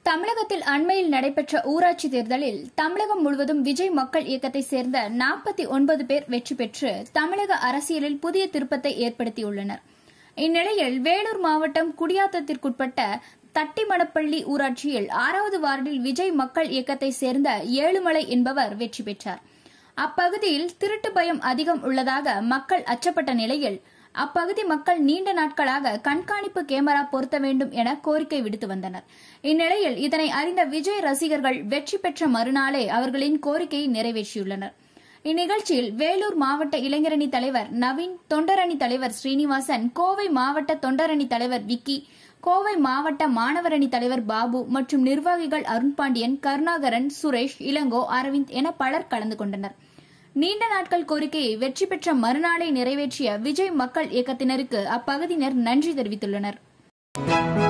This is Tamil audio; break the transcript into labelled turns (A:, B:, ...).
A: தமிழகத்தில் அண்மையில் நடைபெற்ற ஊராட்சி தேர்தலில் தமிழகம் முழுவதும் விஜய் மக்கள் இயக்கத்தை சேர்ந்த நாற்பத்தி ஒன்பது பேர் வெற்றி பெற்று தமிழக அரசியலில் புதிய திருப்பத்தை ஏற்படுத்தியுள்ளனர் இந்நிலையில் வேலூர் மாவட்டம் குடியாத்தத்திற்குட்பட்ட தட்டிமணப்பள்ளி ஊராட்சியில் ஆறாவது வார்டில் விஜய் மக்கள் இயக்கத்தை சேர்ந்த ஏழுமலை என்பவர் வெற்றி பெற்றார் அப்பகுதியில் திருட்டு பயம் அதிகம் உள்ளதாக மக்கள் அச்சப்பட்ட நிலையில் அப்பகுதி மக்கள் நீண்ட நாட்களாக கண்காணிப்பு கேமரா பொருத்த வேண்டும் என கோரிக்கை விடுத்து வந்தனர் இந்நிலையில் இதனை அறிந்த விஜய் ரசிகர்கள் வெற்றி பெற்ற மறுநாளே அவர்களின் கோரிக்கையை நிறைவேற்றியுள்ளனர் இந்நிகழ்ச்சியில் வேலூர் மாவட்ட இளைஞரணி தலைவர் நவீன் தொண்டரணி தலைவர் ஸ்ரீனிவாசன் கோவை மாவட்ட தொண்டரணி தலைவர் விக்கி கோவை மாவட்ட மாணவரணி தலைவர் பாபு மற்றும் நிர்வாகிகள் அருண்பாண்டியன் கருணாகரன் சுரேஷ் இளங்கோ அரவிந்த் என பலர் கலந்து கொண்டனர் நீண்ட நாட்கள் கோரிக்கையை வெற்றி பெற்ற மறுநாளை நிறைவேற்றிய விஜய் மக்கள் இயக்கத்தினருக்கு அப்பகுதியினர் நன்றி தெரிவித்துள்ளனர்